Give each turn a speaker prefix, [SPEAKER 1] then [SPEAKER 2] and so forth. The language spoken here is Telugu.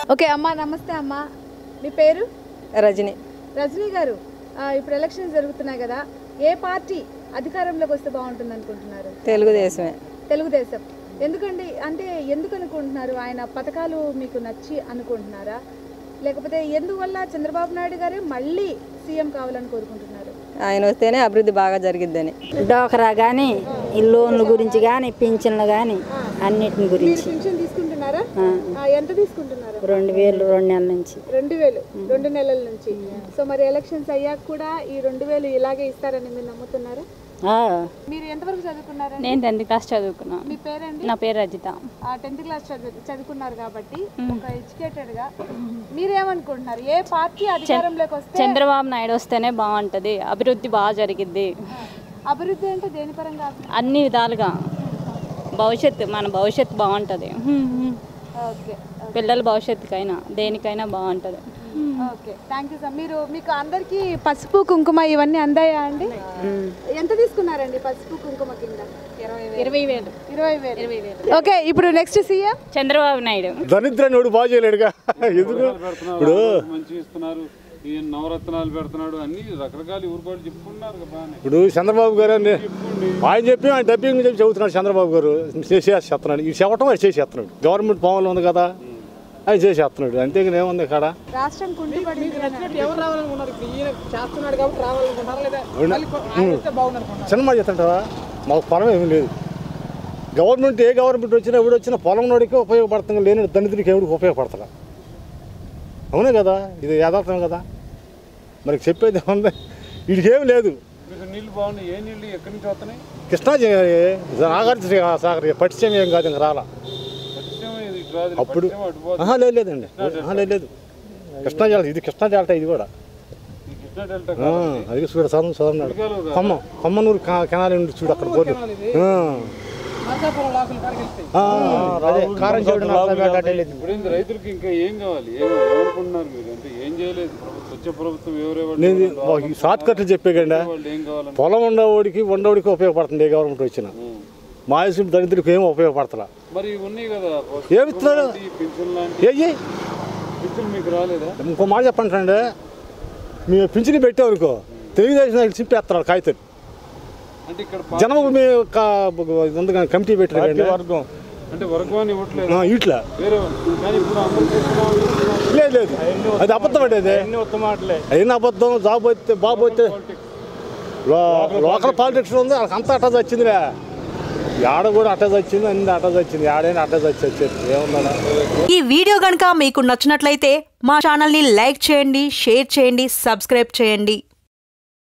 [SPEAKER 1] ఓకే అమ్మా నమస్తే అమ్మా మీ పేరు
[SPEAKER 2] రజని
[SPEAKER 1] రజనీ గారు ఆ, ఇప్పుడు ఎలక్షన్స్ జరుగుతున్నాయి కదా ఏ పార్టీ అధికారంలోకి వస్తే బాగుంటుంది అనుకుంటున్నారు
[SPEAKER 2] తెలుగుదేశమే
[SPEAKER 1] తెలుగుదేశం ఎందుకండి అంటే ఎందుకు అనుకుంటున్నారు ఆయన పథకాలు మీకు నచ్చి అనుకుంటున్నారా లేకపోతే ఎందువల్ల చంద్రబాబు నాయుడు గారే మళ్ళీ సీఎం కావాలని కోరుకుంటున్నారు
[SPEAKER 2] ఆయన వస్తేనే అభివృద్ధి బాగా జరిగిద్దని
[SPEAKER 3] డోకరా కానీ ఈ లోన్ల గురించి కానీ పింఛన్లు కానీ అన్నిటిని
[SPEAKER 1] మీరు
[SPEAKER 3] గురించి
[SPEAKER 1] పింఛన్ తీసుకుంటున్నారా
[SPEAKER 3] ఆ,
[SPEAKER 1] ఆ, ఎంత తీసుకుంటున్నారు
[SPEAKER 3] రెండు వేలు రెండు నెలల నుంచి
[SPEAKER 1] రెండు వేలు రెండు నెలల నుంచి సో మరి ఎలక్షన్స్ అయ్యాక కూడా ఈ రెండు వేలు ఇలాగే ఇస్తారని మీరు నమ్ముతున్నారా
[SPEAKER 3] ఆ,
[SPEAKER 1] మీరు ఎంతవరకు చదువుకున్నారండి
[SPEAKER 4] నేను టెన్త్ క్లాస్ చదువుకున్నాను
[SPEAKER 1] మీ పేరండి
[SPEAKER 4] నా పేరు రజిత
[SPEAKER 1] ఆ టెన్త్ క్లాస్ చదువు చదువుకున్నారు కాబట్టి ఒక ఎడ్యుకేటెడ్ గా మీరేమనుకుంటున్నారు ఏ పార్టీ అధికారంలోకి వస్తే
[SPEAKER 4] చంద్రబాబు నాయుడు వస్తేనే బాగుంటుంది అభివృద్ధి బాగా జరిగిద్ది
[SPEAKER 1] అభివృద్ధి అంటే దేని పరంగా
[SPEAKER 4] అన్ని విధాలుగా భవిష్యత్తు మన భవిష్యత్తు బాగుంటుంది
[SPEAKER 1] ఓకే
[SPEAKER 4] పిల్లల భవిష్యత్తుకైనా దేనికైనా బాగుంటుంది
[SPEAKER 1] ఓకే థ్యాంక్ యూ సార్ మీరు మీకు అందరికి పసుపు కుంకుమ ఇవన్నీ అందాయా అండి ఎంత తీసుకున్నారండి పసుపు కుంకుమ కింద
[SPEAKER 4] ఇరవై వేలు
[SPEAKER 1] ఇరవై వేలు ఓకే ఇప్పుడు నెక్స్ట్ సీఎం
[SPEAKER 4] చంద్రబాబు నాయుడు
[SPEAKER 5] దరిద్రాన్ని వాడు బాగు చేయలేడుగా ఎందుకు ఇప్పుడు
[SPEAKER 6] మంచి ఇస్తున్నారు ఈ నవరత్నాలు పెడుతున్నాడు అన్ని రకరకాల ఊరుకోళ్ళు చెప్పుకున్నారు కదా బాగానే
[SPEAKER 5] ఇప్పుడు చంద్రబాబు గారు అని ఆయన చెప్పి ఆయన డబ్బింగ్ చెప్పి చెబుతున్నాడు చంద్రబాబు గారు చేసేస్తున్నాడు ఈ చెప్పటం అది చేసేస్తున్నాడు గవర్నమెంట్ పాములు ఉంది కదా అది చేసేస్తున్నాడు అంతేగాని ఏముంది ఇక్కడ
[SPEAKER 1] రాష్ట్రం కుంటుపడి
[SPEAKER 5] సినిమా చేస్తుంటావా మాకు పొలం ఏమీ లేదు గవర్నమెంట్ ఏ గవర్నమెంట్ వచ్చినా ఎవడు వచ్చినా పొలం నోడికి ఉపయోగపడుతుంది లేని దళితుడికి ఎవడికి ఉపయోగపడతా అవునే కదా ఇది యథార్థం కదా మరి చెప్పేది ఏముంది వీడికి ఏమి లేదు
[SPEAKER 6] మీకు నీళ్లు బాగున్నాయి ఏ నీళ్లు ఎక్కడి నుంచి వస్తున్నాయి
[SPEAKER 5] కృష్ణా జ- నాగార్జున సాగర్ పట్టించేం ఏం కాదు ఇంకా రాలా
[SPEAKER 6] పట్టిసీమ ఇది ఇటు రాదు
[SPEAKER 5] అప్పుడు
[SPEAKER 6] పట్టిసీమ అటు పోదు.
[SPEAKER 5] ఆహా, లేదు లేదండి ఆహా, లేదు లేదు కృష్ణా జల ఇది కృష్ణా జలట ఇది కూడా
[SPEAKER 6] ఈ కృష్ణా డెల్టా
[SPEAKER 5] ఆ, అది చూడు చదువు చదువున్నాడు కొమ్మ కొమ్మనూరు కా- కెనాల్ ఉంది చూడు అక్కడ పోదు ఆ. ఆ, అదే కారం చెడు
[SPEAKER 6] ఇప్పుడు ఏంది రైతులకి ఇంకా ఏం కావాలి ఏం ఏమనుకుంటున్నారు మీరు అంటే ఏం చేయలేదు ప్రభుత్వం వచ్చే ప్రభుత్వం ఎవరెవరు
[SPEAKER 5] నేను ఈ షార్ట్ కట్లు చెప్పేకండి
[SPEAKER 6] వాళ్ళు ఏం కావాలని
[SPEAKER 5] పొలం ఉండేవాడికి ఉండేవాడికి ఉపయోగపడుతుంది ఏ గవర్నమెంట్ వచ్చినా మాయసుడు దరిద్రుడికి ఏం ఉపయోగపడతలా
[SPEAKER 6] మరి ఇవి ఉన్నాయి కదా
[SPEAKER 5] ఏమి ఇస్తున్నారు?
[SPEAKER 6] ఈ పింఛన్ లాంటి
[SPEAKER 5] ఏయ్యి
[SPEAKER 6] పింఛన్ మీకు రాలేదా
[SPEAKER 5] ఇంకో మాట చెప్పండి అండి మీ పింఛని పెట్టామనుకో తెలుగుదేశం నాయకులు చింపేస్తారు కాగితం
[SPEAKER 6] అంటే ఇక్కడ పా-
[SPEAKER 5] జనభూమి ఉంది కానీ కమిటీ పెట్టారు వర్గం
[SPEAKER 6] అంటే వర్గం ఇవ్వట్లేదు
[SPEAKER 5] ఇట్లా
[SPEAKER 6] వేరే వాళ్ళు. కానీ ఇప్పుడు అందరూ చేస్తున్నాం చేస్తున్నాం.
[SPEAKER 5] లేదు లేదు అది అబద్ధం అండి అది అయిన అబద్ధం జాబ్ అయితే బాబు అయితే లో- లోకల్ పాలిటిక్స్ ఉంది వాళ్ళకి అంతా అటాచ్ వచ్చిందిలే ఆడ కూడా అటాచ్ వచ్చింది అన్ని అటాచ్ వచ్చింది ఆడైనా అటాచ్ వచ్చి వచ్చేది ఏముందా
[SPEAKER 7] ఈ వీడియో గనుక మీకు నచ్చినట్లయితే మా ఛానల్ని లైక్ చేయండి షేర్ చేయండి సబ్స్క్రైబ్ చేయండి